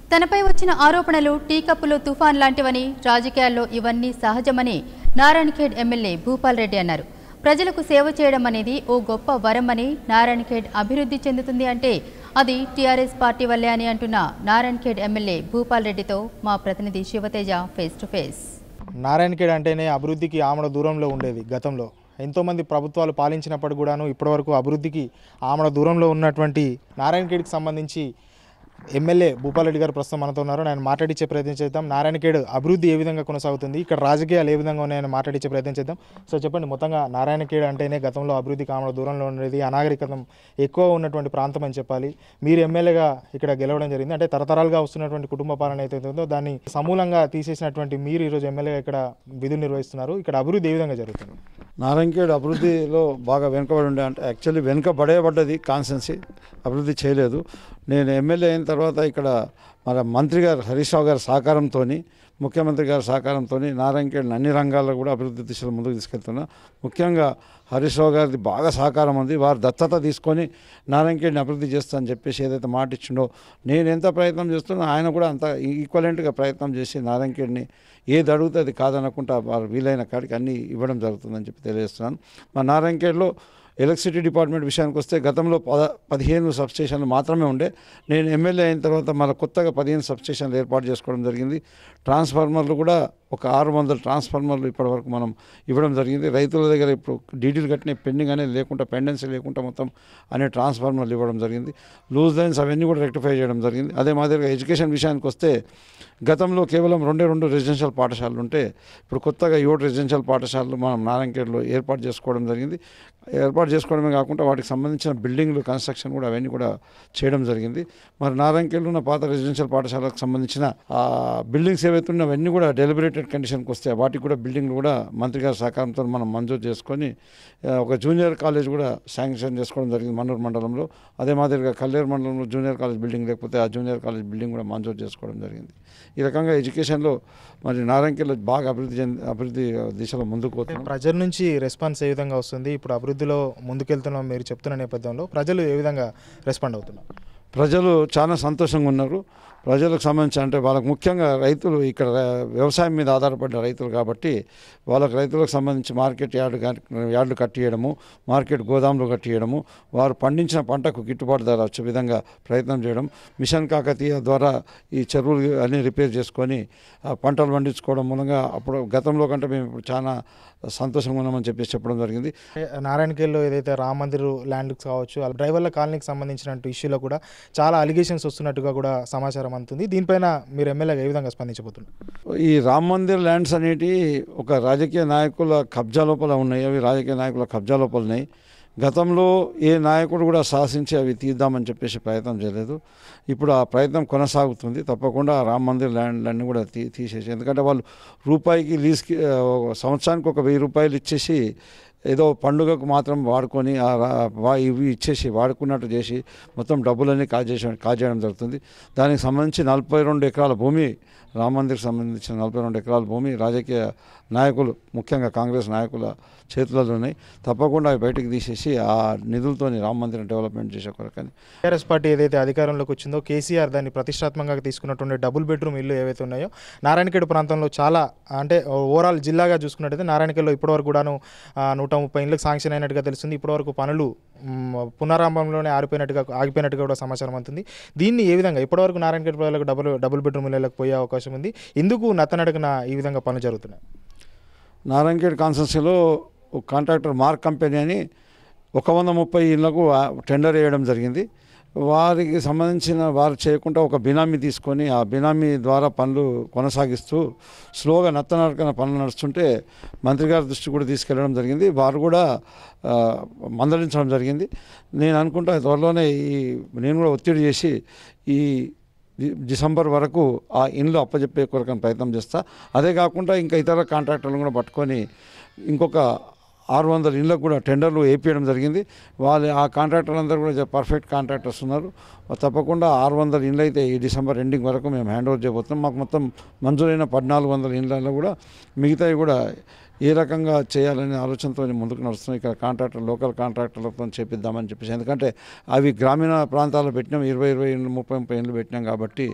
తనపై వచ్చిన ఆరోపణలు టీ కప్పులో తుఫాన్ లాంటివని రాజకీయాల్లో ఇవన్నీ సహజమని నారాయణఖేడ్ ఎమ్మెల్యే భూపాల్ రెడ్డి అన్నారు ప్రజలకు సేవ చేయడం అనేది ఓ గొప్ప వరమని నారాయణఖేడ్ అభివృద్ధి చెందుతుంది అంటే అది టీఆర్ఎస్ పార్టీ వల్లే అని అంటున్న నారాయణఖేడ్ ఎమ్మెల్యే భూపాల్ రెడ్డితో మా ప్రతినిధి Shivateja face to face Narayankhed అంటేనే అభివృద్ధికి ఆమడ దూరంలో ఉండేది గతంలో ఎంతోమంది ప్రభుత్వాలు పాలించినప్పుడు కూడాను ఇప్పటివరకు అభివృద్ధికి ఆమడ దూరంలో ఉన్నటువంటి నారాయణఖేడ్కి సంబంధించి ఎమ్మెల్యే భూపాలరెడ్డి గారు ప్రస్తుతం మనతో ఉన్నారు ఆయన మాట్లాడించే ప్రయత్నం చేద్దాం నారాయణఖేడ్ అభివృద్ధి ఏ విధంగా కొనసాగుతుంది ఇక్కడ రాజకీయాలు ఏ విధంగా ఉన్నాయని మాట్లాడించే ప్రయత్నం చేద్దాం సో చెప్పండి మొత్తంగా నారాయణఖేడ్ అంటేనే గతంలో అభివృద్ధికి ఆమడ దూరంలో ఉండేది అనాగరికతం ఎక్కువ ఉన్నటువంటి ప్రాంతం అని చెప్పాలి మీరు ఎమ్మెల్యేగా ఇక్కడ గెలవడం జరిగింది అంటే తరతరాలుగా వస్తున్నటువంటి కుటుంబ పాలన అయితే ఉందో దాన్ని సమూలంగా తీసేసినటువంటి మీరు ఈరోజు ఎమ్మెల్యేగా ఇక్కడ విధులు నిర్వహిస్తున్నారు ఇక్కడ అభివృద్ధి ఏ విధంగా జరుగుతుంది నారాయణఖేడ్ అభివృద్ధిలో బాగా వెనుకబడి ఉండే అంటే యాక్చువల్లీ వెనుకబడేబడ్డది కాన్సెన్సీ అభివృద్ధి చేయలేదు నేను ఎమ్మెల్యే అయిన తర్వాత ఇక్కడ మన మంత్రి గారు హరీష్ రావు గారి సహకారంతో ముఖ్యమంత్రి గారి సహకారంతో నారాయణఖేడ్ని అన్ని రంగాల్లో కూడా అభివృద్ధి దిశలో ముందుకు తీసుకెళ్తున్నా ముఖ్యంగా హరీష్ రావు గారిది బాగా సహకారం ఉంది వారు దత్తత తీసుకొని నారాయణఖేడ్ని అభివృద్ధి చేస్తా అని చెప్పేసి ఏదైతే మాట ఇచ్చిండో నేను ఎంత ప్రయత్నం చేస్తున్నా ఆయన కూడా అంత ఈక్వలెంట్గా ప్రయత్నం చేసి నారాయణఖేడ్ని ఏది అడిగితే అది కాదనకుండా వారు వీలైన కాడికి అన్నీ ఇవ్వడం జరుగుతుందని చెప్పి తెలియజేస్తున్నాను మా నారాయణఖేడ్లో ఎలక్ట్రిసిటీ డిపార్ట్మెంట్ విషయానికి వస్తే గతంలో పద పదిహేను సబ్స్టేషన్లు మాత్రమే ఉండే నేను ఎమ్మెల్యే అయిన తర్వాత మన కొత్తగా పదిహేను సబ్స్టేషన్లు ఏర్పాటు చేసుకోవడం జరిగింది ట్రాన్స్ఫార్మర్లు కూడా ఒక ఆరు వందల ట్రాన్స్ఫార్మర్లు ఇప్పటివరకు మనం ఇవ్వడం జరిగింది రైతుల దగ్గర ఇప్పుడు డీడీలు కట్టిన పెండింగ్ అనేది లేకుండా పెండెన్సీ లేకుండా మొత్తం అనే ట్రాన్స్ఫార్మర్లు ఇవ్వడం జరిగింది లూజ్ లైన్స్ అవన్నీ కూడా రెక్టిఫై చేయడం జరిగింది అదే మాదిరిగా ఎడ్యుకేషన్ విషయానికి వస్తే గతంలో కేవలం రెండే రెండు రెసిడెన్షియల్ పాఠశాలలు ఉంటే ఇప్పుడు కొత్తగా ఏడు రెసిడెన్షియల్ పాఠశాలలు మనం నారాయణఖేడ్లో ఏర్పాటు చేసుకోవడం జరిగింది ఏర్పాటు చేసుకోవడమే కాకుండా వాటికి సంబంధించిన బిల్డింగ్లు కన్స్ట్రక్షన్ కూడా అవన్నీ కూడా చేయడం జరిగింది మరి నారాయణఖేడ్లో ఉన్న పాత రెసిడెన్షియల్ పాఠశాలకు సంబంధించిన ఆ బిల్డింగ్స్ ఏవైతే ఉన్నాయో అవన్నీ కూడా డెలిబరేటెడ్ కండిషన్కి వస్తాయి వాటికి కూడా బిల్డింగ్లు కూడా మంత్రి గారి సహకారంతో మనం మంజూరు చేసుకొని ఆ, ఒక జూనియర్ కాలేజ్ కూడా శాంక్షన్ చేసుకోవడం జరిగింది మన్నూరు మండలంలో అదే మాదిరిగా కల్లేరు మండలంలో జూనియర్ కాలేజ్ బిల్డింగ్ లేకపోతే ఆ జూనియర్ కాలేజ్ బిల్డింగ్ కూడా మంజూరు చేసుకోవడం జరిగింది ఈ రకంగా ఎడ్యుకేషన్లో మరి నారాయణఖేడ్లో బాగా అభివృద్ధి చెంది అభివృద్ధి దిశలో ముందుకు పోతున్నాం ప్రజల నుంచి రెస్పాన్స్ ఏ విధంగా వస్తుంది ఇప్పుడు అభివృద్ధిలో ముందుకెళ్తున్నాం మీరు చెప్తున్న నేపథ్యంలో ప్రజలు ఏ విధంగా రెస్పాండ్ అవుతున్నారు ప్రజలు చాలా సంతోషంగా ఉన్నారు ప్రజలకు సంబంధించి అంటే వాళ్ళకు ముఖ్యంగా రైతులు ఇక్కడ ర- వ్యవసాయం మీద ఆధారపడ్డ రైతులు కాబట్టి వాళ్ళకి రైతులకు సంబంధించి మార్కెట్ యార్డు గా- యార్డులు కట్టియడము మార్కెట్ గోదాములు కట్టియడము వారు పండించిన పంటకు గిట్టుబాటు ధర వచ్చే విధంగా ప్రయత్నం చేయడం మిషన్ కాకతీయ ద్వారా ఈ చెరువులు అన్ని రిపేర్ చేసుకొని ఆ పంటలు పండించుకోవడం మూలంగా అప్పుడు గతంలో కంటే మేము ఇప్పుడు చాలా సంతోషంగా ఉన్నామని చెప్పేసి చెప్పడం జరిగింది నారాయణఖేడ్లో ఏదైతే రామ మందిర్ ల్యాండ్ కావచ్చు ఆ డ్రైవర్ల కాలనీకి సంబంధించిన ఇష్యూలో కూడా చాలా అలిగేషన్స్ వస్తున్నట్టుగా కూడా సమాచారం అందుతుంది దీనిపైన మీరు ఎమ్మెల్యేగా ఏ విధంగా స్పందించబోతున్నారు ఈ రామ్ మందిర్ ల్యాండ్స్ అనేటి ఒక రాజకీయ నాయకుల కబ్జా లోపల ఉన్నాయి అవి రాజకీయ నాయకుల కబ్జా లోపల ఉన్నాయి గతంలో ఏ నాయకుడు కూడా సాహసించి అవి తీద్దామని చెప్పేసి ప్రయత్నం చేయలేదు ఇప్పుడు ఆ ప్రయత్నం కొనసాగుతుంది తప్పకుండా ఆ రామ్ మందిర్ ల్యాండ్లన్నీ కూడా తీ తీసేసి ఎందుకంటే వాళ్ళు రూపాయికి లీజ్కి ఆ, ఒక సంవత్సరానికి ఒక వెయ్యి రూపాయలు ఇచ్చేసి ఏదో పండుగకు మాత్రం వాడుకొని ఆ రా- వా- ఇవి ఇచ్చేసి వాడుకున్నట్టు చేసి మొత్తం డబ్బులన్నీ కాజేసి కాజేయడం జరుగుతుంది దానికి సంబంధించి నలభై రెండు ఎకరాల భూమి రామ మందిర్కి సంబంధించిన నలభై రెండు ఎకరాల భూమి రాజకీయ నాయకులు ముఖ్యంగా కాంగ్రెస్ నాయకుల చేతులలో ఉన్నాయి తప్పకుండా అవి బయటకు తీసేసి ఆ నిధులతోని రామ మందిరం డెవలప్మెంట్ చేసే కొరకని టీఆర్ఎస్ పార్టీ ఏదైతే అధికారంలోకి వచ్చిందో కేసీఆర్ దాన్ని ప్రతిష్టాత్మకంగా తీసుకున్నటువంటి డబుల్ బెడ్రూమ్ ఇల్లు ఏవైతే ఉన్నాయో నారాయణఖేడ్ ప్రాంతంలో చాలా అంటే ఓవరాల్ జిల్లాగా చూసుకున్నట్టయితే నారాయణఖేడ్లో ఇప్పటివరకు కూడాను ఆ, నూట ముప్పై ఇళ్ళకి శాంక్షన్ అయినట్టుగా తెలుస్తుంది ఇప్పటివరకు పనులు మ్, పునరారంభంలోనే ఆరిపోయినట్టుగా ఆగిపోయినట్టుగా కూడా సమాచారం అందుతుంది దీన్ని ఏ విధంగా ఇప్పటివరకు నారాయణఖేడ్ ప్రజలకు డబుల్ డబుల్ బెడ్రూమ్ ఇళ్ళకి పోయే అవకాశం ఉంది ఎందుకు నత్తనడకన ఈ విధంగా పనులు జరుగుతున్నాయి నారాయణఖేడ్ కాన్స్టెన్సీలో ఒక కాంట్రాక్టర్ మార్క్ కంపెనీ అని ఒక వంద ముప్పై ఇళ్లకు ఆ టెండర్ వేయడం జరిగింది వారికి సంబంధించిన వారు చేయకుండా ఒక బినామీ తీసుకొని ఆ బినామీ ద్వారా పనులు కొనసాగిస్తూ స్లోగా నత్తనడకన పనులు నడుస్తుంటే మంత్రి గారి దృష్టి కూడా తీసుకెళ్ళడం జరిగింది వారు కూడా ఆ, మందలించడం జరిగింది నేను అనుకుంటా త్వరలోనే ఈ నేను కూడా ఒత్తిడి చేసి ఈ డి- డిసెంబర్ వరకు ఆ ఇండ్లు అప్పచెప్పే కొరకు ప్రయత్నం చేస్తా అదే కాకుండా ఇంకా ఇతర కాంట్రాక్టర్లను కూడా పట్టుకొని ఇంకొక ఆరు వందల ఇళ్ళకు కూడా టెండర్లు వేపించడం జరిగింది వాళ్ళు ఆ కాంట్రాక్టర్లు అందరూ కూడా పర్ఫెక్ట్ కాంట్రాక్టర్స్ ఉన్నారు తప్పకుండా ఆరు వందల ఇండ్లు అయితే ఈ డిసెంబర్ ఎండింగ్ వరకు మేము హ్యాండ్ ఓవర్ చేయబోతున్నాం మాకు మొత్తం మంజూరైన పద్నాలుగు వందల ఇండ్లలో కూడా మిగతావి కూడా ఏ రకంగా చేయాలనే ఆలోచనతో ముందుకు నడుస్తున్నాం ఇక్కడ కాంట్రాక్టర్ లోకల్ కాంట్రాక్టర్లతో చేపిద్దామని చెప్పేసి ఎందుకంటే అవి గ్రామీణ ప్రాంతాల్లో పెట్టినాం ఇరవై ఇరవై ఇండ్లు ముప్పై ముప్పై ఇండ్లు పెట్టినాం కాబట్టి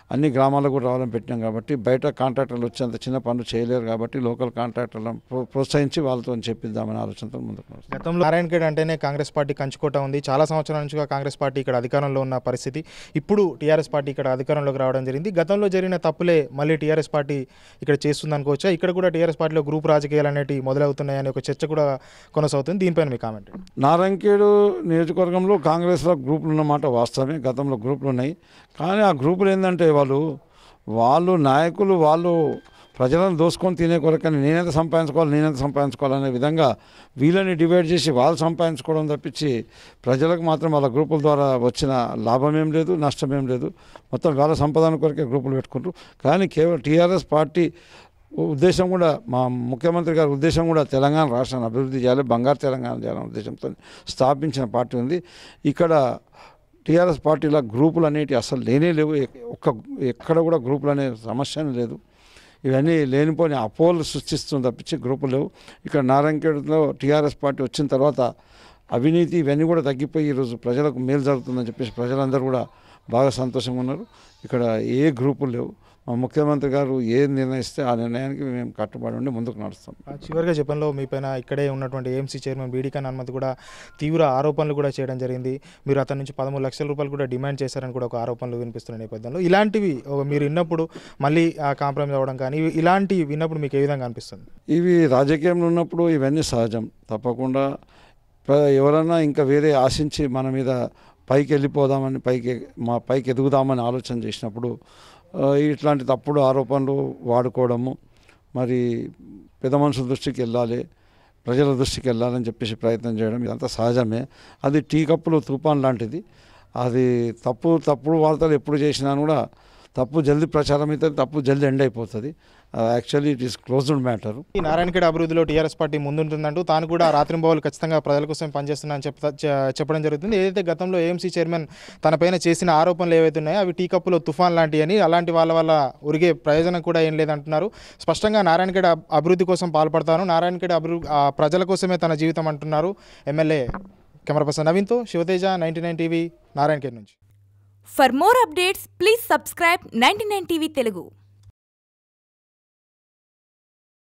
అన్ని గ్రామాలకు కూడా రావాలని పెట్టినాం కాబట్టి బయట కాంట్రాక్టర్లు వచ్చి అంత చిన్న పనులు చేయలేరు కాబట్టి లోకల్ కాంట్రాక్టర్లను ప్రో- ప్రోత్సహించి వాళ్ళతో చెప్పిద్దామనే ఆలోచనతో ముందుకు నడుస్తాం. గతంలో నారాయణఖేడ్ అంటేనే కాంగ్రెస్ పార్టీ కంచుకోట ఉంది చాలా సంవత్సరాల నుంచిగా కాంగ్రెస్ పార్టీ ఇక్కడ అధికారంలో ఉన్న పరిస్థితి ఇప్పుడు టీఆర్ఎస్ పార్టీ ఇక్కడ అధికారంలోకి రావడం జరిగింది గతంలో జరిగిన తప్పులే మళ్ళీ టీఆర్ఎస్ పార్టీ ఇక్కడ చేస్తుంది అనుకోవచ్చా ఇక్కడ కూడా టీఆర్ఎస్ పార్టీలో గ్రూప్ రాజకీయాలు అనేవి మొదలవుతున్నాయని ఒక చర్చ కూడా కొనసాగుతుంది దీనిపైన మీ కామెంట్ నారాయణఖేడు నియోజకవర్గంలో కాంగ్రెస్లో గ్రూపులు ఉన్నమాట వాస్తవమే గతంలో గ్రూపులు ఉన్నాయి కానీ ఆ గ్రూపులు ఏంటంటే వాళ్ళు వాళ్ళు నాయకులు వాళ్ళు ప్రజలను దోసుకొని తినే కొరకని నేనెంత సంపాదించుకోవాలి నేనెంత సంపాదించుకోవాలనే విధంగా వీళ్ళని డివైడ్ చేసి వాళ్ళు సంపాదించుకోవడం తప్పించి ప్రజలకు మాత్రం వాళ్ళ గ్రూపుల ద్వారా వచ్చిన లాభం ఏం లేదు నష్టం ఏం లేదు మొత్తం వాళ్ళ సంపాదన కొరకే గ్రూపులు పెట్టుకుంటారు కానీ కేవలం టీఆర్ఎస్ పార్టీ ఉద్దేశం కూడా మా ముఖ్యమంత్రి గారి ఉద్దేశం కూడా తెలంగాణ రాష్ట్రాన్ని అభివృద్ధి చేయాలి బంగారు తెలంగాణ చేయాలనే ఉద్దేశంతో స్థాపించిన పార్టీ ఉంది ఇక్కడ టీఆర్ఎస్ పార్టీల గ్రూపులు అనేటివి అసలు లేనే లేవు ఎక్- ఒక్క ఎక్కడ కూడా గ్రూపులు అనే సమస్యనే లేదు ఇవన్నీ లేనిపోని అపోలు సృష్టిస్తుంది తప్పించి గ్రూపులు లేవు ఇక్కడ నారాయణఖేడ్లో టీఆర్ఎస్ పార్టీ వచ్చిన తర్వాత అవినీతి ఇవన్నీ కూడా తగ్గిపోయి ఈరోజు ప్రజలకు మేలు జరుగుతుందని చెప్పేసి ప్రజలందరూ కూడా బాగా సంతోషంగా ఉన్నారు ఇక్కడ ఏ గ్రూపులు లేవు మా ముఖ్యమంత్రి గారు ఏది నిర్ణయిస్తే ఆ నిర్ణయానికి మేము కట్టుబడి ఉండి ముందుకు నడుస్తాం ఆ చివరిగా చెప్పంలో మీ పైన ఇక్కడే ఉన్నటువంటి ఏఎంసీ చైర్మన్ బీడీకాన్ హనుమంత్ కూడా తీవ్ర ఆరోపణలు కూడా చేయడం జరిగింది మీరు అతని నుంచి పదమూడు లక్షల రూపాయలు కూడా డిమాండ్ చేశారని కూడా ఒక ఆరోపణలు వినిపిస్తున్న నేపథ్యంలో ఇలాంటివి ఒక మీరు విన్నప్పుడు మళ్ళీ ఆ కాంప్రమైజ్ అవ్వడం కానీ ఇవి- ఇలాంటివి విన్నప్పుడు మీకు ఏ విధంగా అనిపిస్తుంది ఇవి రాజకీయంలో ఉన్నప్పుడు ఇవన్నీ సహజం తప్పకుండా ప్ర- ఎవరన్నా ఇంకా వేరే ఆశించి మన మీద పైకి వెళ్ళిపోదామని పైకి మా పైకి ఎదుగుదామని ఆలోచన చేసినప్పుడు ఆ, ఇట్లాంటి తప్పుడు ఆరోపణలు వాడుకోవడము మరి పెద్ద మనుషుల దృష్టికి వెళ్ళాలి ప్రజల దృష్టికి వెళ్ళాలని చెప్పేసి ప్రయత్నం చేయడం ఇదంతా సహజమే అది టీ కప్పులో తుఫాన్ లాంటిది అది తప్పు తప్పుడు వార్తలు ఎప్పుడు చేసినా కూడా తప్పు జల్దీ ప్రచారం అవుతుంది తప్పు జల్దీ ఎండ్ అయిపోతుంది actually it is closed matter ఈ నారాయణఖేడ్ అభివృద్ధిలో టీఆర్ఎస్ పార్టీ ముందుంటుందంటూ తాను కూడా రాత్రింబవలు ఖచ్చితంగా ప్రజల కోసం పనిచేస్తున్నా అని చెప్తా చె- చెప్పడం జరుగుతుంది ఏదైతే గతంలో ఏఎంసీ చైర్మన్ తన పైన చేసిన ఆరోపణలు ఏవైతే ఉన్నాయో అవి టీ కప్పులో తుఫాన్ లాంటివి అని అలాంటి వాళ్ళ వల్ల ఉరిగే ప్రయోజనం కూడా ఏం లేదంటున్నారు స్పష్టంగా నారాయణఖేడ్ అబ్- అభివృద్ధి కోసం పాల్పడతాను నారాయణఖేడ్ అభివృద్ధి ఆ ప్రజల కోసమే తన జీవితం అంటున్నారు ఎమ్మెల్యే కెమెరా పర్సన్ నవీన్తో Shivateja ninety nine TV Narayankhed నుంచి For more updates, please subscribe 99 TV Telugu.